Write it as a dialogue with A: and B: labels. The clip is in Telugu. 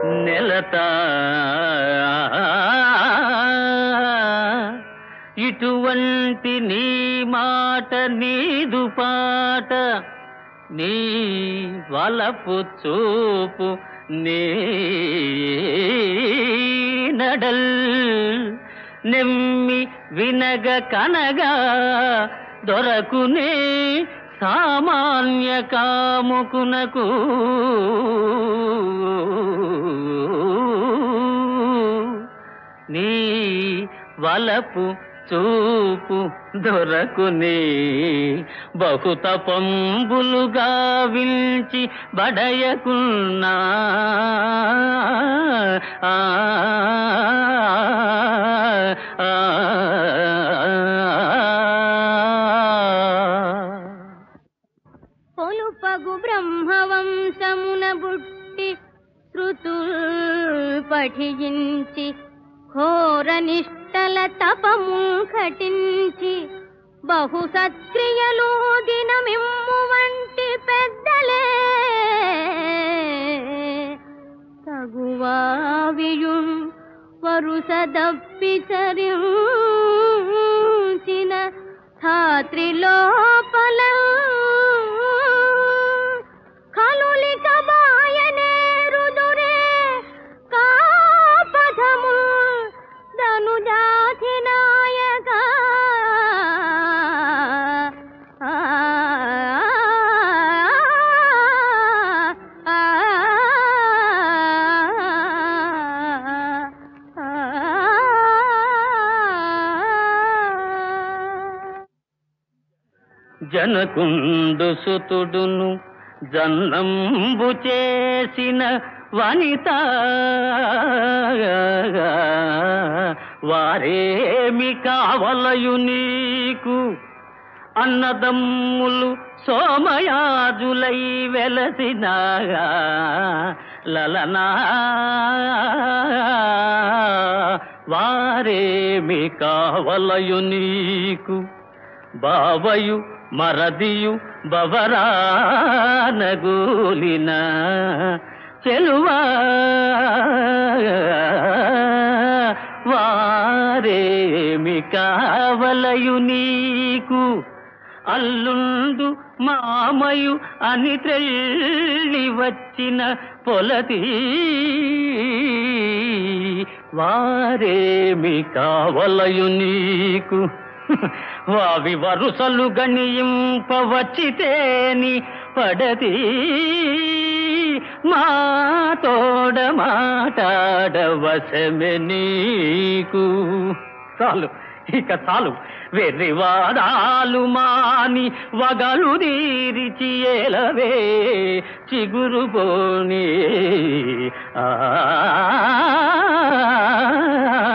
A: నెలత ఇటువంటి నీ మాట నీదు పాట నీ వలపు చూపు నీ నడల్ నెమ్మి వినగ కనగా దొరకునే సామాన్య కాముకునకు నీ వలపు చూపు దొరకునే బహుత పంబులుగా వించి బడయకున్నా ఆ, ఆ, ఆ.
B: పొలుపగు బ్రహ్మవంశమున బుట్టి శృతుల్ పఠించి ఘోర నిష్టల తపము ఘటించి బహు సత్క్రియలు దినమిమ్ము వంటి పెద్దలే తగువావియుం వరుస దప్పిచరించిన ధాత్రి లోపల కలులిక బాయనేరుదురే కాపథము ధనుజాతి నాయక ఆ, ఆ, ఆ.
A: జనకుండు సుతుడును జన్నంబు చేసిన వనిత వారేమి కావలయు నీకు అన్నదమ్ములు సోమయాజులై వెలసిన లలనా వారేమి కావలయు నీకు బావయు మరదియు బవరానగూలిన చెలువా వారేమి కావలయు నీకు అల్లుండు మామయు అని త్రెళ్ళి వచ్చిన పొలతి వారేమి కావలయు నీకు వావి వరుసలు గణింపవచ్చితేని పడతి మా తోడ మాటాడవశమె నీకు చాలు ఇక చాలు వెర్రివాదాలు మాని వగలు తీరిచి ఏలవే చిగురు పోని ఆ